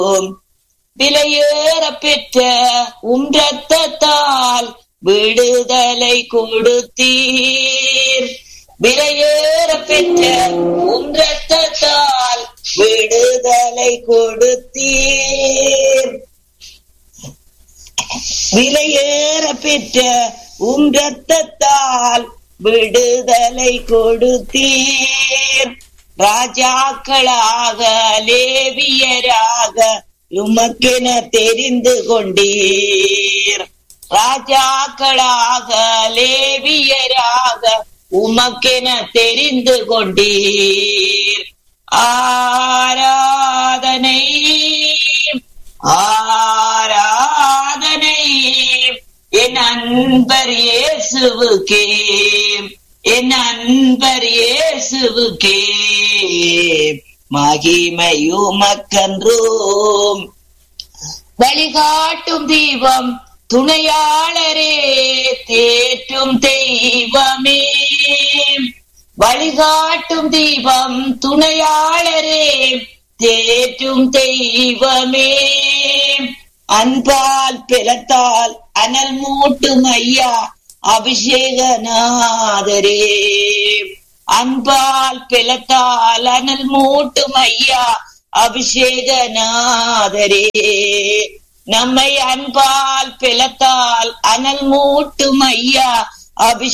விலையேற பெற்ற உம் ரத்தத்தால் விடுதலை கொடுத்தீர் விலையேற பெற்ற உம் ரத்தத்தால் விடுதலை கொடுத்தீர் விலையேற பெற்ற உம் ரத்தத்தால் விடுதலை கொடுத்தீர் ராஜாக்களாக லேவியராக உமக்கென தெரிந்து கொண்டீர் ராஜாக்களாக லேவியராக உமக்கென தெரிந்து கொண்டீர் ஆராதனை ஆராதனை என் அன்பர் இயேசுவுக்கே என் அன்பர் இயேசுவுக்கே மகிமையுமக்கன்றோம் வழிகாட்டும் தீபம் துணையாளரே தேற்றும் தெய்வமே வழிகாட்டும் தீபம் துணையாளரே தேற்றும் தெய்வமே அன்பால் பிளத்தால் அனல் மூட்டும் ஐயா அபிஷேகநாதரே அன்பால் பிளத்தால் அனல் மூட்டும் ஐயா அபிஷேகநாதரே நம்மை அன்பால் பிளத்தால் அனல் மூட்டும் ஐயா அபிஷேக